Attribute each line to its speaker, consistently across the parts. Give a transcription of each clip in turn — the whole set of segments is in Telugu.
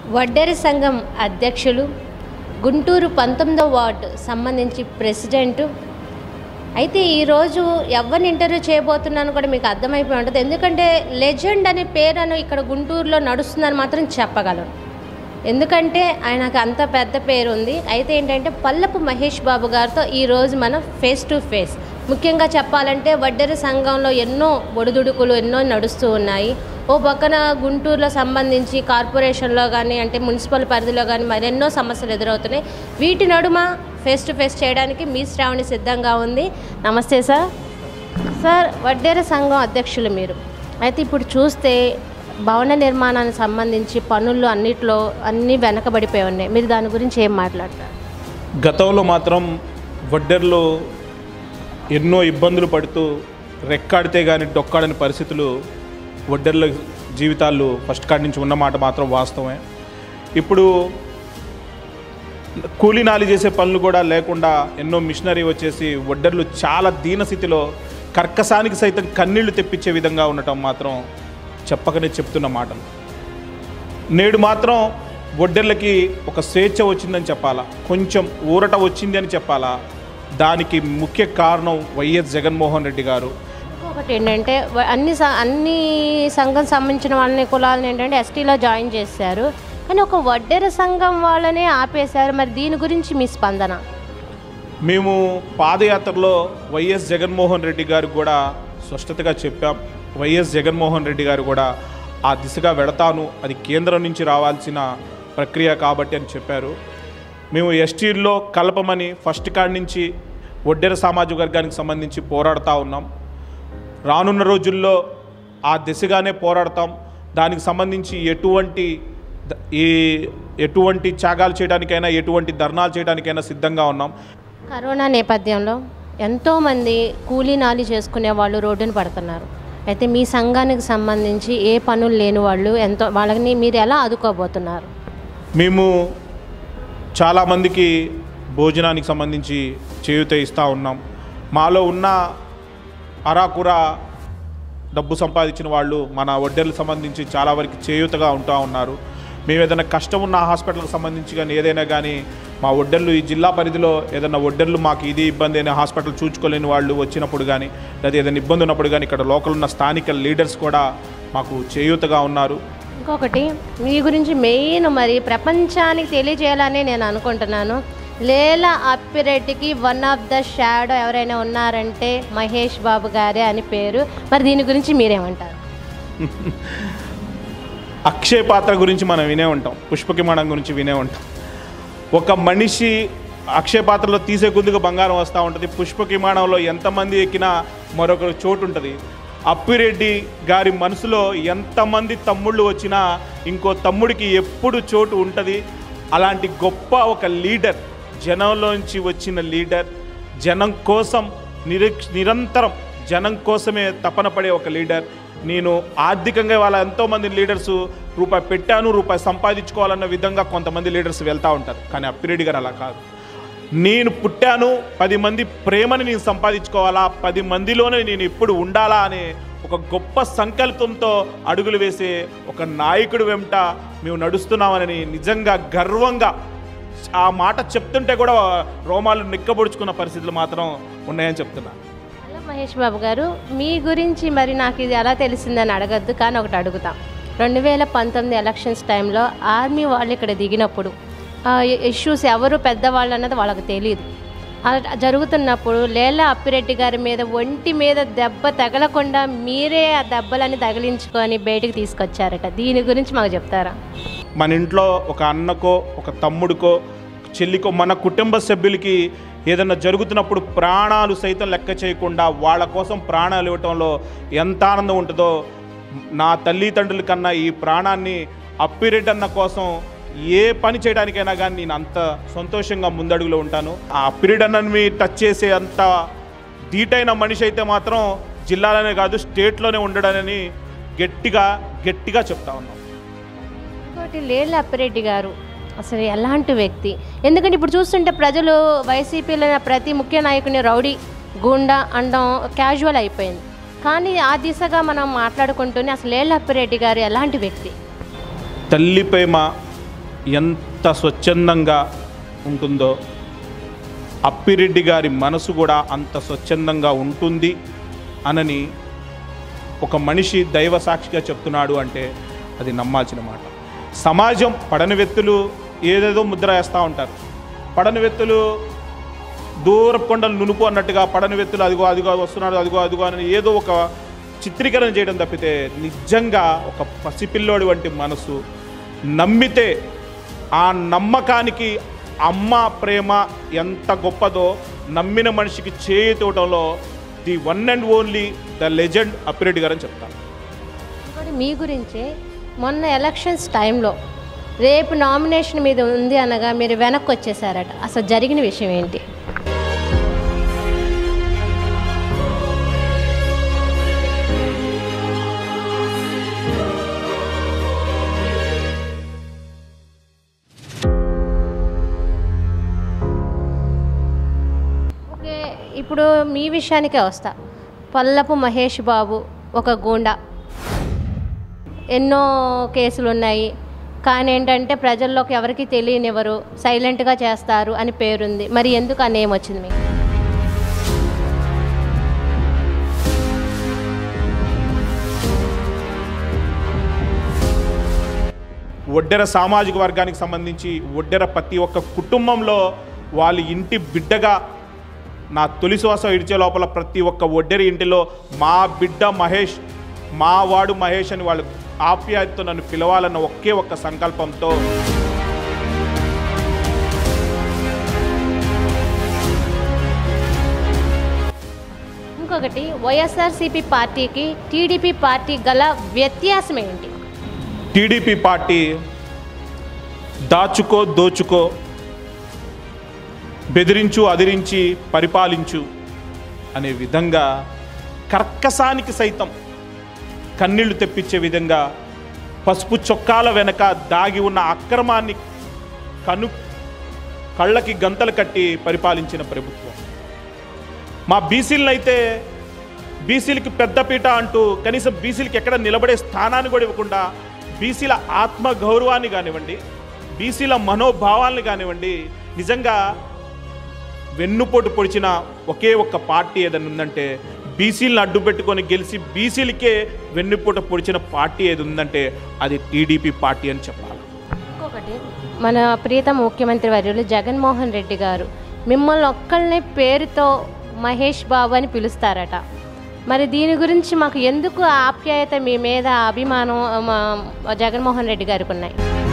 Speaker 1: వడ్డేరి సంఘం అధ్యక్షులు గుంటూరు పంతొమ్మిదవ వార్డు సంబంధించి ప్రెసిడెంట్ అయితే ఈరోజు ఎవరిని ఇంటర్వ్యూ చేయబోతున్నాను కూడా మీకు అర్థమైపోయి ఉంటుంది ఎందుకంటే లెజెండ్ అనే పేరును ఇక్కడ గుంటూరులో నడుస్తుందని మాత్రం చెప్పగలను ఎందుకంటే ఆయనకు అంత పెద్ద పేరు ఉంది అయితే ఏంటంటే పల్లపు మహేష్ బాబు గారితో ఈరోజు మనం ఫేస్ టు ఫేస్ ముఖ్యంగా చెప్పాలంటే వడ్డెర సంఘంలో ఎన్నో ఒడిదుడుకులు ఎన్నో నడుస్తూ ఉన్నాయి ఓ పక్కన గుంటూరులో సంబంధించి కార్పొరేషన్లో కానీ అంటే మున్సిపల్ పరిధిలో కానీ మరెన్నో సమస్యలు ఎదురవుతున్నాయి వీటి నడుమ ఫేస్ టు ఫేస్ చేయడానికి మీ శ్రావణి సిద్ధంగా ఉంది నమస్తే సార్ సార్ వడ్డేర సంఘం అధ్యక్షులు మీరు అయితే ఇప్పుడు చూస్తే భవన నిర్మాణానికి సంబంధించి పనులు అన్నిట్లో అన్నీ వెనకబడిపోయి ఉన్నాయి మీరు దాని గురించి ఏం మాట్లాడతారు
Speaker 2: గతంలో మాత్రం వడ్డెర్లో ఎన్నో ఇబ్బందులు పడుతూ రెక్కాడితే కానీ డొక్కాడని పరిస్థితులు వడ్డెర్ల జీవితాలు ఫస్ట్ కాడి నుంచి ఉన్నమాట మాత్రం వాస్తవమే ఇప్పుడు కూలీ నాలి చేసే పనులు కూడా లేకుండా ఎన్నో మిషనరీ వచ్చేసి వడ్డర్లు చాలా దీనస్థితిలో కర్కసానికి సైతం కన్నీళ్లు తెప్పించే విధంగా ఉండటం మాత్రం చెప్పకనే చెప్తున్న మాటలు నేడు మాత్రం వడ్డెర్లకి ఒక స్వేచ్ఛ వచ్చిందని చెప్పాలా కొంచెం ఊరట వచ్చింది అని చెప్పాలా దానికి ముఖ్య కారణం వైఎస్ జగన్మోహన్ రెడ్డి గారు
Speaker 1: ఇంకొకటి ఏంటంటే వ- అన్ని స- అన్ని సంఘం సంబంధించిన వాళ్ళని కులాలని ఏంటంటే ఎస్టీలో జాయిన్ చేశారు కానీ ఒక వడ్డెర సంఘం వాళ్ళనే ఆపేశారు మరి దీని గురించి మీ స్పందన
Speaker 2: మేము పాదయాత్రలో వైఎస్ జగన్మోహన్ రెడ్డి గారికి కూడా స్పష్టతగా చెప్పాం వైఎస్ జగన్మోహన్ రెడ్డి గారు కూడా ఆ దిశగా వెళతాను అది కేంద్రం నుంచి రావాల్సిన ప్రక్రియ కాబట్టి అని చెప్పారు మేము ఎస్టీల్లో కలపమని ఫస్ట్ కాడి నుంచి ఒడ్డెర సామాజిక వర్గానికి సంబంధించి పోరాడుతూ ఉన్నాం రానున్న రోజుల్లో ఆ దిశగానే పోరాడతాం దానికి సంబంధించి ఎటువంటి ద- ఈ ఎటువంటి త్యాగాలు చేయడానికైనా ఎటువంటి ధర్నాలు చేయడానికైనా సిద్ధంగా ఉన్నాం
Speaker 1: కరోనా నేపథ్యంలో ఎంతోమంది కూలీ నాలి చేసుకునే వాళ్ళు రోడ్డున పడుతున్నారు అయితే మీ సంఘానికి సంబంధించి ఏ పనులు లేని వాళ్ళు ఎంతో వాళ్ళని మీరు ఎలా ఆదుకోబోతున్నారు
Speaker 2: మేము చాలామందికి భోజనానికి సంబంధించి చేయూత ఇస్తూ ఉన్నాం మాలో ఉన్న అరాకుర డబ్బు సంపాదించిన వాళ్ళు మన వడ్డెర్లకు సంబంధించి చాలా వరకు చేయూతగా ఉంటూ ఉన్నారు మేము ఏదైనా కష్టం ఉన్న హాస్పిటల్కి సంబంధించి కానీ ఏదైనా కానీ మా ఒడ్డర్లు ఈ జిల్లా పరిధిలో ఏదైనా ఒడ్డర్లు మాకు ఇది ఇబ్బంది అయినా హాస్పిటల్ చూసుకోలేని వాళ్ళు వచ్చినప్పుడు కానీ లేదా ఏదైనా ఇబ్బంది ఉన్నప్పుడు కానీ ఇక్కడ లోకల్ ఉన్న స్థానిక లీడర్స్ కూడా మాకు చేయూతగా ఉన్నారు
Speaker 1: ఇంకొకటి మీ గురించి మెయిన్ మరి ప్రపంచానికి తెలియజేయాలని నేను అనుకుంటున్నాను లేల అప్పిరెడ్డికి వన్ ఆఫ్ ద షాడో ఎవరైనా ఉన్నారంటే మహేష్ బాబు గారే అని పేరు మరి దీని గురించి మీరేమంటారు
Speaker 2: అక్షయ పాత్ర గురించి మనం వినే ఉంటాం పుష్పకిమాణం గురించి వినే ఉంటాం ఒక మనిషి అక్షయ పాత్రలో తీసే కొద్దిగా బంగారం వస్తూ ఉంటుంది పుష్పకిమాణంలో ఎంతమంది ఎక్కినా మరొక చోటు ఉంటుంది అప్పిరెడ్డి గారి మనసులో ఎంతమంది తమ్ముళ్ళు వచ్చినా ఇంకో తమ్ముడికి ఎప్పుడు చోటు ఉంటుంది అలాంటి గొప్ప ఒక లీడర్ జనంలోంచి వచ్చిన లీడర్ జనం కోసం నిరీక్ష నిరంతరం జనం కోసమే తపన పడే ఒక లీడర్ నేను ఆర్థికంగా వాళ్ళ ఎంతోమంది లీడర్స్ రూపాయి పెట్టాను రూపాయి సంపాదించుకోవాలన్న విధంగా కొంతమంది లీడర్స్ వెళ్తూ ఉంటారు కానీ అప్పిరెడ్డి గారు అలా కాదు నేను పుట్టాను పది మంది ప్రేమని నేను సంపాదించుకోవాలా పది మందిలోనే నేను ఎప్పుడు ఉండాలా అనే ఒక గొప్ప సంకల్పంతో అడుగులు వేసే ఒక నాయకుడు వెంట మేము నడుస్తున్నామని నిజంగా గర్వంగా ఆ మాట చెప్తుంటే కూడా రోమాలు నిక్కబొడుచుకున్న పరిస్థితులు మాత్రం ఉన్నాయని చెప్తున్నా
Speaker 1: హలో మహేష్ బాబు గారు మీ గురించి మరి నాకు ఇది ఎలా తెలిసిందని అడగద్దు కానీ ఒకటి అడుగుతాం రెండు వేల పంతొమ్మిది ఎలక్షన్స్ టైంలో ఆర్మీ వాళ్ళు ఇక్కడ దిగినప్పుడు ఇష్యూస్ ఎవరు పెద్దవాళ్ళు అన్నది వాళ్ళకి తెలియదు అలా జరుగుతున్నప్పుడు లేల అప్పిరెడ్డి గారి మీద ఒంటి మీద దెబ్బ తగలకుండా మీరే ఆ దెబ్బలని తగిలించుకొని బయటికి తీసుకొచ్చారట దీని గురించి మాకు చెప్తారా
Speaker 2: మన ఇంట్లో ఒక అన్నకో ఒక తమ్ముడికో చెల్లికో మన కుటుంబ సభ్యులకి ఏదైనా జరుగుతున్నప్పుడు ప్రాణాలు సైతం లెక్క చేయకుండా వాళ్ళ కోసం ప్రాణాలు ఇవ్వటంలో ఎంత ఆనందం ఉంటుందో నా తల్లిదండ్రుల కన్నా ఈ ప్రాణాన్ని అప్పిరెడ్డి అన్న కోసం ఏ పని చేయడానికైనా కానీ నేను అంత సంతోషంగా ముందడుగులో ఉంటాను ఆ అప్పిరెడ్డి అన్నని టచ్ చేసే అంత ధీటైన మనిషి అయితే మాత్రం జిల్లాలోనే కాదు స్టేట్లోనే ఉండడని గట్టిగా గట్టిగా చెప్తా ఉన్నాం
Speaker 1: ఇంకోటి లేళ్ళ అప్పిరెడ్డి గారు అసలు ఎలాంటి వ్యక్తి ఎందుకంటే ఇప్పుడు చూస్తుంటే ప్రజలు వైసీపీలో ప్రతి ముఖ్య నాయకుని రౌడీ గూండా అనడం క్యాజువల్ అయిపోయింది కానీ ఆ దిశగా మనం మాట్లాడుకుంటూనే అసలు లేళ్ళ అప్పిరెడ్డి గారు ఎలాంటి వ్యక్తి
Speaker 2: తల్లి ప్రేమ ఎంత స్వచ్ఛందంగా ఉంటుందో అప్పిరెడ్డి గారి మనసు కూడా అంత స్వచ్ఛందంగా ఉంటుంది అనని ఒక మనిషి దైవ సాక్షిగా చెప్తున్నాడు అంటే అది నమ్మాల్సిన మాట సమాజం పడని వ్యక్తులు ఏదేదో ముద్ర వేస్తూ ఉంటారు పడని వ్యక్తులు దూరపు కొండలు నునుపు అన్నట్టుగా పడని వ్యక్తులు అదిగో అదిగో వస్తున్నాడు అదిగో అదిగో అని ఏదో ఒక చిత్రీకరణ చేయడం తప్పితే నిజంగా ఒక పసిపిల్లోడి వంటి మనసు నమ్మితే ఆ నమ్మకానికి అమ్మ ప్రేమ ఎంత గొప్పదో నమ్మిన మనిషికి చేయుతోవడంలో the one and only the legend Appireddy garu అని చెప్తాను
Speaker 1: ఇంకోటి మీ గురించే మొన్న ఎలక్షన్స్ టైంలో రేపు నామినేషన్ మీద ఉంది అనగా మీరు వెనక్కి వచ్చేసారట అసలు జరిగిన విషయం ఏంటి ఓకే ఇప్పుడు మీ విషయానికే వస్తా పల్లపు మహేష్ బాబు ఒక గూండా ఎన్నో కేసులు ఉన్నాయి కానీ ఏంటంటే ప్రజల్లోకి ఎవరికి తెలియనివ్వరు సైలెంట్గా చేస్తారు అని పేరుంది మరి ఎందుకు ఆ నేమ్ వచ్చింది మీకు
Speaker 2: ఒడ్డెర సామాజిక వర్గానికి సంబంధించి ఒడ్డెర ప్రతి ఒక్క కుటుంబంలో వాళ్ళ ఇంటి బిడ్డగా నా తొలి శ్వాస ఇడిచే లోపల ప్రతి ఒక్క ఒడ్డెరి ఇంటిలో మా బిడ్డ మహేష్ మా వాడు మహేష్ అని వాళ్ళు ఆప్యాయతతో నన్ను పిలవాలన్న ఒకే ఒక్క సంకల్పంతో
Speaker 1: ఇంకొకటి వైఎస్ఆర్సీపీ పార్టీకి టీడీపీ పార్టీ గల వ్యత్యాసం ఏంటి
Speaker 2: టీడీపీ పార్టీ దాచుకో దోచుకో బెదిరించు అదిరించి పరిపాలించు అనే విధంగా కర్కసానికి సైతం కన్నీళ్లు తెప్పించే విధంగా పసుపు చొక్కాల వెనక దాగి ఉన్న అక్రమాన్ని కను కళ్ళకి గంతలు కట్టి పరిపాలించిన ప్రభుత్వం మా బీసీలను అయితే బీసీలకి పెద్దపీట అంటూ కనీసం బీసీలకి ఎక్కడ నిలబడే స్థానాన్ని కూడా ఇవ్వకుండా బీసీల ఆత్మ గౌరవాన్ని కానివ్వండి బీసీల మనోభావాల్ని కానివ్వండి నిజంగా వెన్నుపోటు పొడిచిన ఒకే ఒక్క పార్టీ ఏదైనా ఉందంటే బీసీలను అడ్డు పెట్టుకొని గెలిచి బీసీలకే వెన్నుపోటు పొడిచిన పార్టీ ఏది ఉందంటే అది టీడీపీ పార్టీ అని చెప్పాలి
Speaker 1: ఇంకొకటి మన ప్రీతం ముఖ్యమంత్రి వర్యులు జగన్మోహన్ రెడ్డి గారు మిమ్మల్ని ఒక్కళ్ళని పేరుతో మహేష్ బాబు అని పిలుస్తారట మరి దీని గురించి మాకు ఎందుకు ఆ ఆప్యాయత మీ మీద ఆ అభిమానం మా జగన్మోహన్ రెడ్డి గారికి ఉన్నాయి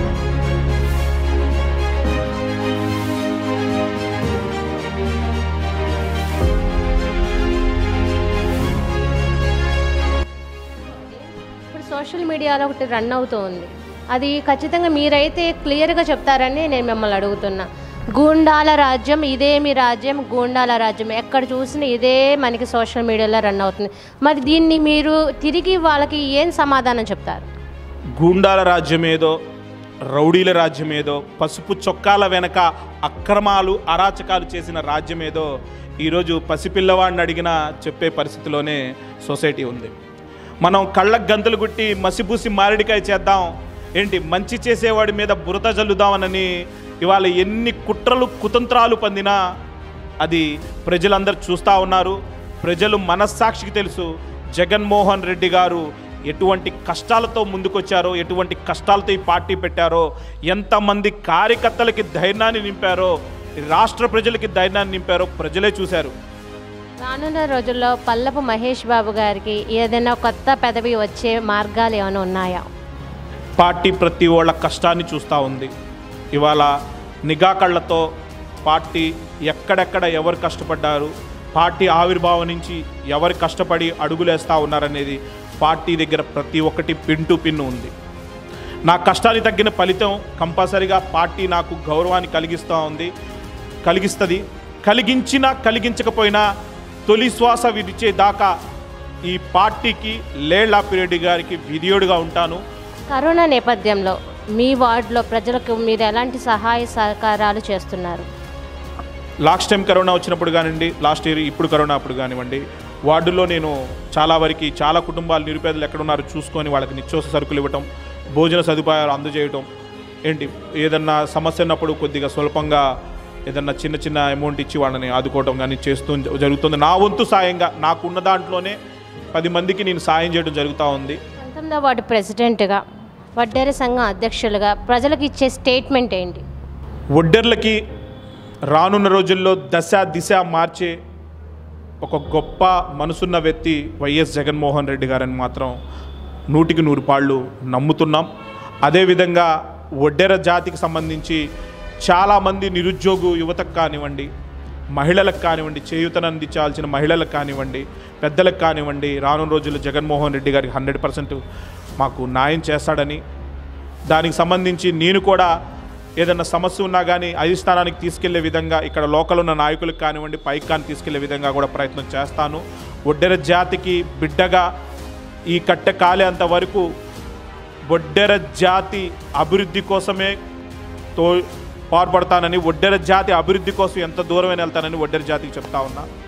Speaker 1: ఇప్పుడు సోషల్ మీడియాలో ఒకటి రన్ అవుతూ ఉంది అది ఖచ్చితంగా మీరైతే క్లియర్గా చెప్తారని నేను మిమ్మల్ని అడుగుతున్నా గూండాల రాజ్యం ఇదే మీ రాజ్యం గూండాల రాజ్యం ఎక్కడ చూసినా ఇదే మనకి సోషల్ మీడియాలో రన్ అవుతుంది మరి దీన్ని మీరు తిరిగి వాళ్ళకి ఏం సమాధానం చెప్తారు
Speaker 2: గూండాల రాజ్యమేదో రౌడీల రాజ్యమేదో పసుపు చొక్కాల వెనక అక్రమాలు అరాచకాలు చేసిన రాజ్యమేదో ఈరోజు పసిపిల్లవాడిని అడిగినా చెప్పే పరిస్థితిలోనే సొసైటీ ఉంది మనం కళ్ళకు గంతులు గుట్టి మసిపూసి మామిడికాయ చేద్దాం ఏంటి మంచి చేసేవాడి మీద బురద జల్లుదామనని ఇవాళ ఎన్ని కుట్రలు కుతంత్రాలు పొందినా అది ప్రజలందరూ చూస్తూ ఉన్నారు ప్రజలు మనస్సాక్షికి తెలుసు జగన్మోహన్ రెడ్డి గారు ఎటువంటి కష్టాలతో ముందుకొచ్చారో ఎటువంటి కష్టాలతో ఈ పార్టీ పెట్టారో ఎంతమంది కార్యకర్తలకి ధైర్యాన్ని నింపారో ఈ రాష్ట్ర ప్రజలకి ధైర్యాన్ని నింపారో ప్రజలే చూశారు
Speaker 1: రానున్న రోజుల్లో పల్లపు మహేష్ బాబు గారికి ఏదైనా కొత్త పదవి వచ్చే మార్గాలు ఏమైనా ఉన్నాయా
Speaker 2: పార్టీ ప్రతి వాళ్ళ కష్టాన్ని చూస్తూ ఉంది ఇవాళ నిఘా కళ్ళతో పార్టీ ఎక్కడెక్కడ ఎవరు కష్టపడ్డారు పార్టీ ఆవిర్భావం నుంచి ఎవరు కష్టపడి అడుగులేస్తూ ఉన్నారనేది పార్టీ దగ్గర ప్రతి ఒక్కటి పిన్ టు పిన్ ఉంది నా కష్టానికి తగ్గిన ఫలితం కంపల్సరిగా పార్టీ నాకు గౌరవాన్ని కలిగిస్తూ ఉంది కలిగిస్తుంది కలిగించినా కలిగించకపోయినా తొలి శ్వాస విడిచే దాకా ఈ పార్టీకి లేళ్లాపిరెడ్డి గారికి విధియోడుగా ఉంటాను
Speaker 1: కరోనా నేపథ్యంలో మీ వార్డులో ప్రజలకు మీరు ఎలాంటి సహాయ సహకారాలు చేస్తున్నారు
Speaker 2: లాస్ట్ టైం కరోనా వచ్చినప్పుడు కానివ్వండి లాస్ట్ ఇయర్ ఇప్పుడు కరోనా అప్పుడు కానివ్వండి వార్డులో నేను చాలా వరకు చాలా కుటుంబాలు నిరుపేదలు ఎక్కడున్నారో చూసుకొని వాళ్ళకి నిత్యావసర సరుకులు ఇవ్వటం భోజన సదుపాయాలు అందజేయటం ఏంటి ఏదన్నా సమస్య ఉన్నప్పుడు కొద్దిగా స్వల్పంగా ఏదన్నా చిన్న చిన్న అమౌంట్ ఇచ్చి వాళ్ళని ఆదుకోవడం కానీ చేస్తూ జరుగుతుంది నా వంతు సాయంగా నాకున్న దాంట్లోనే పది మందికి నేను సాయం చేయడం జరుగుతూ ఉంది
Speaker 1: పంతొమ్మిదవ వార్డు ప్రెసిడెంట్గా వడ్డేర సంఘం అధ్యక్షులుగా ప్రజలకు ఇచ్చే స్టేట్మెంట్ ఏంటి
Speaker 2: ఒడ్డెర్లకి రానున్న రోజుల్లో దశ దిశ మార్చే ఒక గొప్ప మనసున్న వ్యక్తి వైఎస్ జగన్మోహన్ రెడ్డి గారని మాత్రం నూటికి నూరు పాళ్ళు నమ్ముతున్నాం అదేవిధంగా ఒడ్డెర జాతికి సంబంధించి చాలామంది నిరుద్యోగు యువతకు కానివ్వండి మహిళలకు కానివ్వండి చేయూతను అందించాల్సిన మహిళలకు కానివ్వండి పెద్దలకు కానివ్వండి రానున్న రోజుల్లో జగన్మోహన్ రెడ్డి గారికి హండ్రెడ్ పర్సెంట్ మాకు న్యాయం చేస్తాడని దానికి సంబంధించి నేను కూడా ఏదైనా సమస్య ఉన్నా కానీ అధిష్టానానికి తీసుకెళ్లే విధంగా ఇక్కడ లోకల్ ఉన్న నాయకులకు కానివ్వండి పైకి కానీ తీసుకెళ్లే విధంగా కూడా ప్రయత్నం చేస్తాను ఒడ్డెర జాతికి బిడ్డగా ఈ కట్టె కాలేంత వరకు ఒడ్డెర జాతి అభివృద్ధి కోసమే తో పాటుపడతానని ఒడ్డెర జాతి అభివృద్ధి కోసం ఎంత దూరమైన వెళ్తానని ఒడ్డెర జాతికి చెప్తా ఉన్నా